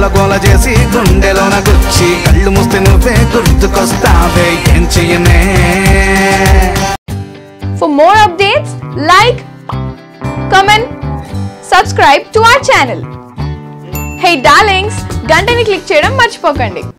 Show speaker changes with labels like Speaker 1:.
Speaker 1: గోల గోల చేసి గుండెలోన గుచ్చి కళ్ళు మూస్తే నువ్వే గుర్తుకొస్తావే ఏం చెయ్యనే
Speaker 2: For more updates, like, comment, subscribe to our channel. Hey darlings, గంటని click చేయడం మర్చిపోకండి